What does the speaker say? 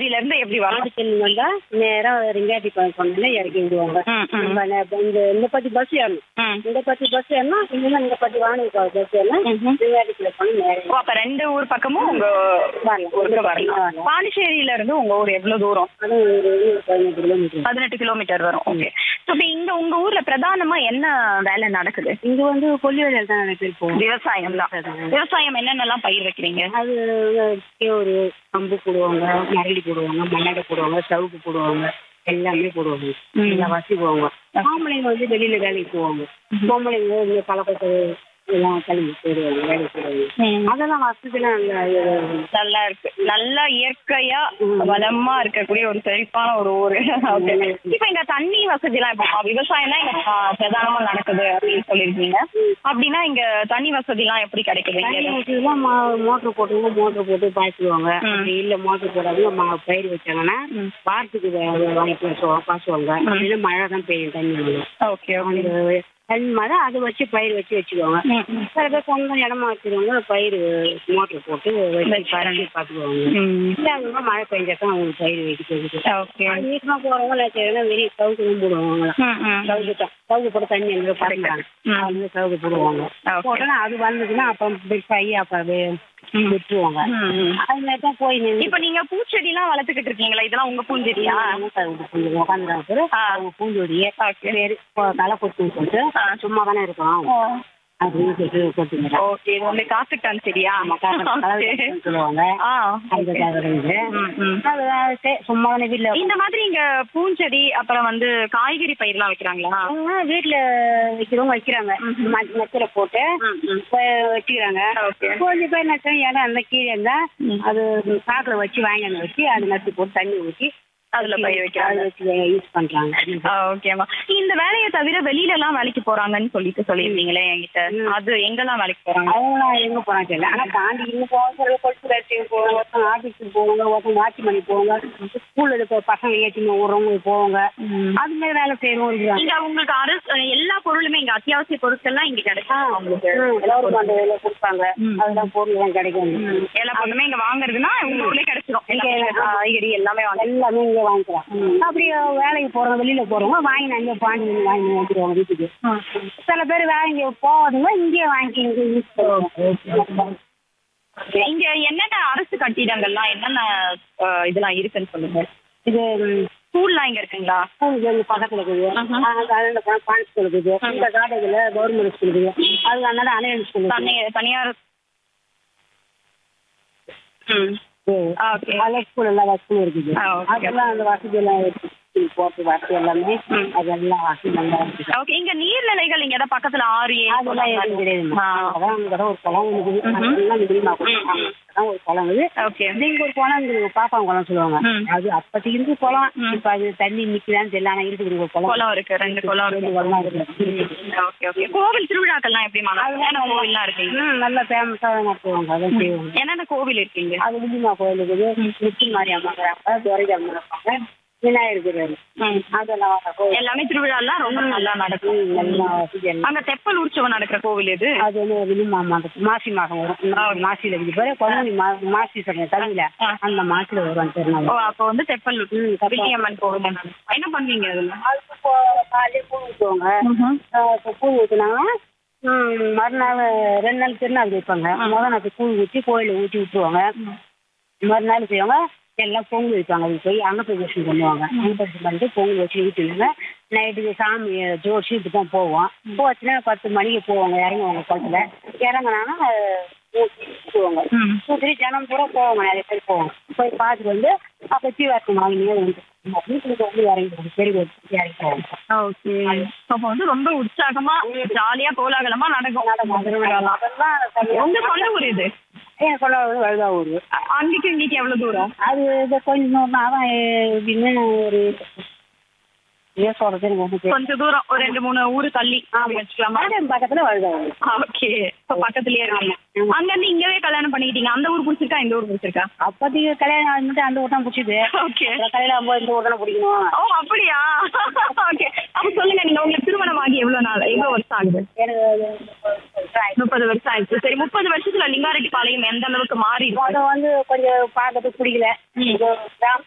பாண்டிச்சேரியில இருந்து எப்படி வரணும் பாண்டிச்சேரி வந்தா நேரா ரிங்காட்டி கொண்டு இறக்கி விடுவாங்க ம், ம். நம்ம நே- இந்த இந்த பத்தி பஸ் ஏறணும் ம். இந்த பத்தி பஸ் ஏறணும் இல்லைன்னா இந்த பத்தி வானதி பஸ் ஏறணும் ம்ஹும். ரிங்காட்டி கொண்டு ஓ, நேரம் அப்ப ரெண்டு ஊர் பக்கமும் உங்க வரலாம். ஊருக்கு வரலாம். வரலாம் வரலாம். பாண்டிச்சேரியில இருந்து உங்க ஊர் எவ்வளவு தூரம் அதுவும் ஒரு ஒரு பதினெட்டு கிலோமீட்டர் பதினெட்டு கிலோமீட்டர் வரும் ஓகே ஸோ இப்போ இங்க உங்க ஊர்ல பிரதானமா என்ன வேலை நடக்குது இங்க வந்து கொல்லி வேலையில் தான் நிறைய பேர் போவோம் விவசாயம் தான் விவசாயம் என்னென்னலாம் பயிர் வைக்கிறீங்க அது ஒரு கம்பு போடுவாங்க மரளி போடுவாங்க மல்லாடை போடுவாங்க சவுக்கு போடுவாங்க எல்லாமே போடுவாங்க ம். எல்லா வசி போவாங்க ஆம்பளைங்க வந்து வெளியில வேலைக்கு போவாங்க பொம்பளைங்க இந்த கலப்பத்தை எல்லாம் கழுவி போடுவாங்க வேலைக்கு போடுவாங்க அதெல்லாம் வசதிலாம் நல்லா நல்லா இருக்கு நல்லா இயற்கையா வளமா இருக்கக்கூடிய ஒரு செழிப்பான ஒரு ஊரு ஓகே இப்போ இங்க தண்ணி வசதி எல்லாம் இப்போ விவசாயம் தான் இங்க ப- பிரதானமா நடக்குது அப்படின்னு சொல்லியிருக்கீங்க அப்படின்னா இங்க தண்ணி வசதி எல்லாம் எப்படி கிடைக்குது இங்க தண்ணி வசதிலாம் மோட்டர் போட்டுருங்க மோட்டர் போட்டு பாய்ச்சுவாங்க ம். அப்படி இல்ல மோட்டர் போடாம மா- பயிர் வச்சாங்கன்னா ம். வாரத்துக்கு வே- வாங்கி வச்சு பாய்ச்சுவாங்க அப்படின்னா மழை தான் பெய்யும் தண்ணி வந்து ஓகே ஓகே அந்த தண்ணி மழை அதை வச்சு பயிர் வச்சு வச்சுக்குவாங்க சில பேர் சொந்தம் இடமா வச்சிருவாங்க பயிர் மோட்டர் போட்டு வச்சு பறந்து பார்த்துக்குவாங்க இல்லாதவங்க மழை பெஞ்சாக்கா அவங்களுக்கு பயிர் வைக்கிறது ஓகே வீட்டுமா போறவங்க என்ன செய்யணும் வெளியே சவுக்கு போடுவாங்க சவுக்கு தான் சவுக்கு போட்டு தண்ணி எங்க பறக்கிறாங்க ம். அவங்க சவுக்கு போடுவாங்க Okay. போட்டோன்னா அது வந்ததுன்னா அப்புறம் பைய அப்புறம் விட்டுருவாங்க அது மாதிரி தான் போய் நின்று இப்போ நீங்க பூச்செடி எல்லாம் வளர்த்துக்கிட்டு இருக்கீங்களா இதெல்லாம் உங்க பூஞ்செடியா உட்காந்துறாங்க ஆ. அவங்க பூஞ்சோடியே ஓகே சரி களை கொத்துன்னு சொல்லிட்டு ஆ. சும்மா தானே இருக்கோம் அப்படின்னு சொல்லிட்டு கொத்துங்க ஓகே இது வந்து காத்துட்டான் சரியா Okay. சொல்லுவாங்க ஆ அந்த காரணங்க ம், ம். அது சரி, சும்மா தானே வீட்டுல இந்த மாதிரி இங்க பூஞ்செடி அப்புறம் வந்து காய்கறி பயிர்லாம் வைக்கிறாங்களா அவங்க வீட்டுல வைக்கிறவங்க வைக்கிறாங்க ம- மத்தில போட்டு வ- வச்சுக்கிறாங்க ஓகே கொஞ்சம் பேர் நட்டோம் இடம் அந்த கீழே இருந்தா அது காக்கில் வச்சு வாங்கி வந்து வச்சு அது நட்டு போட்டு தண்ணி ஊற்றி அதுல பயிர் வைக்கிறாங்க அது வச்சு யூஸ் பண்றாங்க ஓகேமா இந்த வேலையை தவிர வெளியில எல்லாம் வேலைக்கு போறாங்கன்னு சொல்லிட்டு சொல்லியிருந்தீங்களே என்கிட்ட அது எங்கெல்லாம் வேலைக்கு போறாங்க அவங்களாம் எங்க போறாங்க தெரியல ஆனா தாண்டி இன்னும் போவாங்க சில கொழுப்பு வேட்டைக்கு போவாங்க ஒருத்தங்க ஆபீஸுக்கு போவாங்க ஒருத்தங்க வாட்ச்மேன் போவாங்க ஸ்கூல்ல இருக்க பசங்க ஏற்றின்னு விடுறவங்க போவாங்க அது மாதிரி வேலை செய்யறவங்க இருக்கிறாங்க இங்க உங்களுக்கு அரசு எல்லா பொருளுமே இங்க அத்தியாவசிய பொருட்கள்லாம் இங்க கிடைக்கும் உங்களுக்கு கவர்மெண்ட் வேலை கொடுப்பாங்க ம். அதுதான் பொருள் தான் கிடைக்கும் எல்லா பொருளுமே இங்க வாங்குறதுன்னா உங்க ஊர்லயே கிடைச்சிடும் எல்லாமே காய்கறி எல்லாமே வாங்க எல்லாமே இங்க வாங்கிக்கலாம் அப்படி வேலைக்கு போறவங்க வெளியில போறவங்க வாங்கி அங்கே பாஞ்சு வாங்கி வந்துருவாங்க வீட்டுக்கு சில பேர் வாங்கி போவாதுங்க இங்கே வாங்கி இங்கே யூஸ் பண்ணுவாங்க இங்க என்னென்ன அரசு கட்டிடங்கள்லாம் என்னென்ன அஹ், இதெல்லாம் இருக்குன்னு சொல்லுங்க இது ம், ஸ்கூல்லாம் இங்க இருக்குங்களா ஸ்கூல் வந்து பக்கத்துல இருக்குது அதில் பான் ஸ்கூல் இருக்குது இந்த காலேஜில் கவர்மெண்ட் ஸ்கூல் இருக்குது அது அதனால அனைவன் ஸ்கூல் தனி தனியார் ம் ஓகே அதெல்லாம் ஸ்கூல் எல்லா வசதியும் இருக்குது ஆ, okay. அதெல்லாம் அந்த வசதி எல்லாம் இருக்குது ஸ்கூல் போட்டு வசதி எல்லாமே அதெல்லாம் வசதி நல்லா இருக்குது ஓகே இங்க நீர்நிலைகள் இங்க ஏதாவது பக்கத்துல ஆறு ஏரி அதெல்லாம் எதுவும் கிடையாது ஆ. அதான் அங்கே தான் ஒரு குளம் இருக்குது அதெல்லாம் தெரியுமா அதான் ஒரு குளம் இருக்குது ஓகே இங்க ஒரு குளம் இருக்குது பாப்பா குளம் சொல்லுவாங்க ம். அது அப்பத்தி இருந்து குளம் இப்ப அது தண்ணி நிக்குதான்னு தெரியல ஆனா இருக்குது ஒரு குளம் குளம் இருக்கு ரெண்டு குளம் ரெண்டு இருக்கு குளம் இருக்குது ஓகே ஓகே கோவில் திருவிழாக்கள்லாம் எப்படிமா என்னென்ன கோவில்லாம் இருக்கீங்க ம், நல்லா ஃபேமஸாக நடத்துவாங்க அதான் செய்வாங்க என்னென்ன கோவில் இருக்கீங்க அது வில்லிமா கோயில் இருக்குது நித்தி மாரி அம்மா இருக்கிறாங்க துரைஜி அம்மா இருப்பாங்க விநாயகர் இருக்கிறாரு அதெல்லாம் வர கோயில் எல்லாமே திருவிழாலாம் ரொம்ப நல்லா நடக்கும் ம், நல்லா வசதி எல்லாம். அங்க தெப்பல் உற்சவம் நடக்கிற கோவில் எது அது வந்து வில்லிமா மாதம் மாசி மாதம் வரும் இந்த மாசியில இருக்குது பாரு பொங்கலி மா மாசி சொல்றேன் தமிழ்ல ஆ. அந்த மாசில வரும் திருநாள் ஓ அப்போ வந்து தெப்பல் ம், தெப்பல். வில்லியம்மன் கோவில் என்ன பண்ணுவீங்க அதுல அதுக்கு இப்போ காலையில பூ ஊற்றுவாங்க இப்போ பூ ஊற்றுனாங்கன்னா மறுநாள் ரெண்டு நாள் திருநாள் வைப்பாங்க முதல் நாள் பூ ஊற்றி கோயிலில் ஊற்றி விட்டுருவாங்க மறுநாள் செய்வாங்க எல்லாம் பொங்கல் வைப்பாங்க அதுக்கு போய் அன்னப்பிரதேசம் பண்ணுவாங்க அன்னப்பிரதேசம் பண்ணிட்டு பொங்கல் வச்சு வீட்டுல நைட்டுக்கு சாமி ஜோடிச்சு இப்படி தான் போவோம் போச்சுன்னா பத்து மணிக்கு போவாங்க இறங்குவாங்க குளத்துல இறங்குனாங்கன்னா ஊற்றுவாங்க ம். ஊற்றி ஜனம் பூரா போவாங்க நிறைய பேர் போவாங்க போய் பார்த்துட்டு வந்து அப்போ தீவாசம் வாங்கினே வந்து வீட்டுக்கு வந்து இறங்கிடுவாங்க பெரிய வச்சு இறங்கி போவாங்க ஓகே அப்போ வந்து ரொம்ப உற்சாகமா ஜாலியா கோலாகலமா நடக்கும் திருவிழாலாம் அதெல்லாம் உங்க சொந்த ஊர் இது என் சொல்ல வழுதா ஊர் அ- அங்கிட்டு இங்கிட்டு எவ்வளவு தூரம் அது இது கொஞ்சம் அதான் எப்படின்னு ஒரு ஏன் சொல்றது எனக்கு ஒன்றும் தெரியல கொஞ்ச தூரம் ஒரு ரெண்டு மூணு ஊரு தள்ளி அப்படி வச்சுக்கலாமா மாடம் பக்கத்துல வழுதா ஊர் ஓகே இப்ப பக்கத்துலயே இருக்கீங்க அங்க இருந்து இங்கவே கல்யாணம் பண்ணிக்கிட்டீங்க அந்த ஊர் பிடிச்சிருக்கா இந்த ஊர் பிடிச்சிருக்கா அப்போதைக்கு கல்யாணம் ஆகிட்டு அந்த ஊர் தான் பிடிச்சிது ஓகே அப்புறம் கல்யாணம் ஆகும்போது இந்த ஊர் தானே பிடிக்கணும் ஓ அப்படியா ஓகே அப்ப சொல்லுங்க நீங்க உங்களுக்கு திருமணம் ஆகி எவ்வளவு நாள் எவ்வளவு வருஷம் ஆகுது எனக்கு முப்பது வருஷம் ஆயிடுச்சு சரி முப்பது வருஷத்துல லிங்காரெட்டி பாளையம் எந்த அளவுக்கு மாறி இருக்கு? அதை வந்து கொஞ்சம் பார்க்கறதுக்கு பிடிக்கல ம். இது கிராம